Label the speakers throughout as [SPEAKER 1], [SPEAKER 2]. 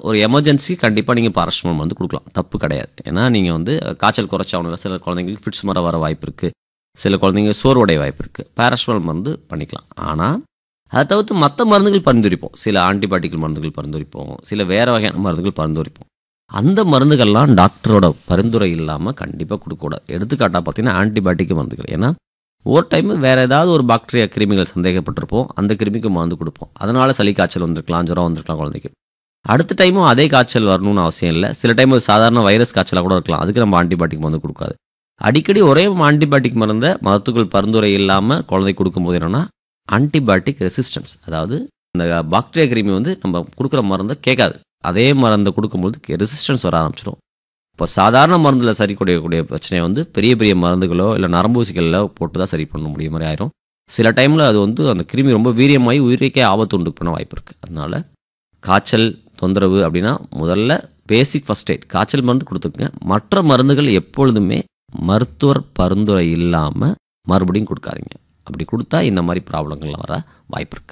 [SPEAKER 1] ஒரு எமர்ஜென்சி கண்டிப்பாக நீங்கள் பாரஸ்டமால் மருந்து கொடுக்கலாம் தப்பு கிடையாது ஏன்னா நீங்கள் வந்து காய்ச்சல் குறைச்சாகணும் சில குழந்தைங்களுக்கு ஃபிட்ஸ் மர வர வாய்ப்பு இருக்குது சில குழந்தைங்க சோர்வுடைய வாய்ப்பு இருக்குது பாரஸ்டமால் மருந்து பண்ணிக்கலாம் ஆனால் அதை தவிர்த்து மற்ற மருந்துகள் பரிந்துரைப்போம் சில ஆன்டிபயோட்டிக்கல் மருந்துகள் பரிந்துரைப்போம் சில வேறு வகையான மருந்துகள் பரிந்துரைப்போம் அந்த மருந்துகள்லாம் டாக்டரோட பரிந்துரை இல்லாமல் கண்டிப்பாக கொடுக்கக்கூடாது எடுத்துக்காட்டாக பார்த்தீங்கன்னா ஆன்டிபயோட்டிக் மருந்துகள் ஏன்னா ஒரு டைம் வேறு ஏதாவது ஒரு பாக்டீரியா கிருமிகள் சந்தேகப்பட்டிருப்போம் அந்த கிருமிக்கு மருந்து கொடுப்போம் அதனால சளி காய்ச்சல் வந்திருக்கலாம் ஜுரம் வந்திருக்கலாம் குழந்தைக்கு அடுத்த டைமும் அதே காய்ச்சல் வரணும்னு அவசியம் இல்லை சில டைம் அது சாதாரண வைரஸ் காய்ச்சலாக கூட இருக்கலாம் அதுக்கு நம்ம ஆன்டிபயோட்டிக் மருந்து கொடுக்காது அடிக்கடி ஒரே ஆன்டிபயோட்டிக் மருந்தை மருத்துவர்கள் பரிந்துரை இல்லாமல் குழந்தை கொடுக்கும்போது என்னன்னா ஆன்டிபயோட்டிக் ரெசிஸ்டன்ஸ் அதாவது இந்த பாக்டீரியா கிருமி வந்து நம்ம கொடுக்குற மருந்தை கேட்காது அதே மருந்தை கொடுக்கும்போது ரெசிஸ்டன்ஸ் வர ஆரம்பிச்சிடும் இப்போ சாதாரண மருந்தில் சரி கூடிய பிரச்சனையை வந்து பெரிய பெரிய மருந்துகளோ இல்லை நரம்பூசிகளில் போட்டு தான் சரி பண்ண முடியும் மாதிரி ஆயிரும் சில டைமில் அது வந்து அந்த கிருமி ரொம்ப வீரியமாகி உயிருக்கே ஆபத்து உண்டு பண்ண வாய்ப்பு இருக்குது அதனால காய்ச்சல் தொந்தரவு அப்படின்னா முதல்ல பேசிக் ஃபர்ஸ்ட் எய்ட் காய்ச்சல் மருந்து கொடுத்துக்குங்க மற்ற மருந்துகள் எப்பொழுதுமே மருத்துவர் பரிந்துரை இல்லாமல் மறுபடியும் கொடுக்காதீங்க அப்படி கொடுத்தா இந்த மாதிரி ப்ராப்ளங்கள்லாம் வர வாய்ப்பு இருக்கு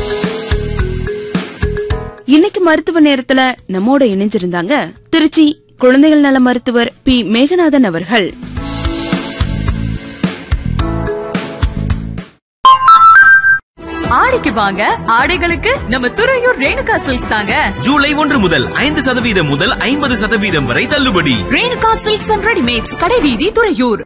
[SPEAKER 2] இன்னைக்கு மருத்துவ நேரத்துல நம்மோட இணைஞ்சிருந்தாங்க திருச்சி குழந்தைகள் நல மருத்துவர் பி மேகநாதன் அவர்கள்
[SPEAKER 3] ஆடிக்கு வாங்க ஆடைகளுக்கு நம்ம துறையூர் ரேணுகா சில்க்ஸ் தாங்க
[SPEAKER 4] ஜூலை ஒன்று முதல் ஐந்து சதவீதம் முதல் ஐம்பது சதவீதம் வரை தள்ளுபடி
[SPEAKER 3] ரேணுகா சில்க்ஸ் அண்ட் ரெடிமேட்ஸ் கடைவீதி துறையூர்